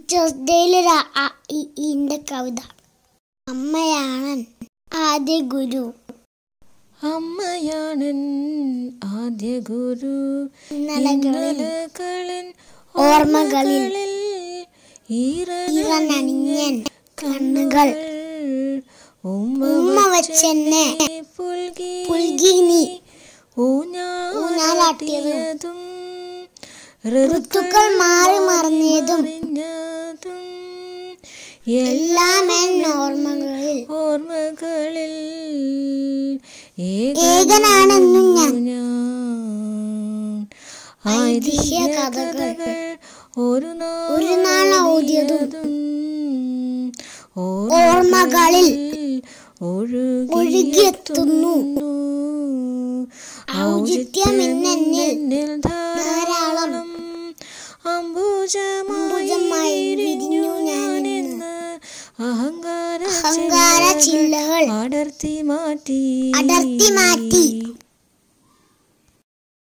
Teachers ഡേയിലൊരു അ, E, ഈന്റെ കവിത അമ്മയാണ് ആദ്യ ഗുരു അമ്മയാണൻ ആദ്യ ഗുരു ഇന്നലകളിൽ ഇന്നലകളിൻ ഓർമ്മകളിൽ ഈറനണിഞ്ഞൻ ഇറനണിഞ്ഞൻ കണ്ണുകൾ ഉമ്മ ഉമ്മ വെച്ചെന്നെ പുൽകി പുൽകി നീ ഊഞ്ഞാലാട്ടിയതും ഋതുക്കൾ മാറി മറിഞ്ഞതും മറിഞ്ഞതും എല്ലാം എൻ ഓർമ്മകളിൽ ഓർമ്മകളിൽ ഏകനാണെന്നും ഞാൻ. ഞാൻ ഐതിഹ്യ കഥകൾ ഒരു ഒരു നാൾ ഓതിയതും ഓർമ്മകളിൽ ഒഴുകിയെത്തുന്നു. ഔചിത്യം ഇന്നെന്നിൽ ഔചിത്യമെന്നിൽ ധാരാളം അംബുജമായി വിരിഞ്ഞു ഞാനിന്ന് അഹങ്കാര അഹങ്കാര ചില്ലകൾ അടർത്തി മാറ്റി അടർത്തി മാറ്റി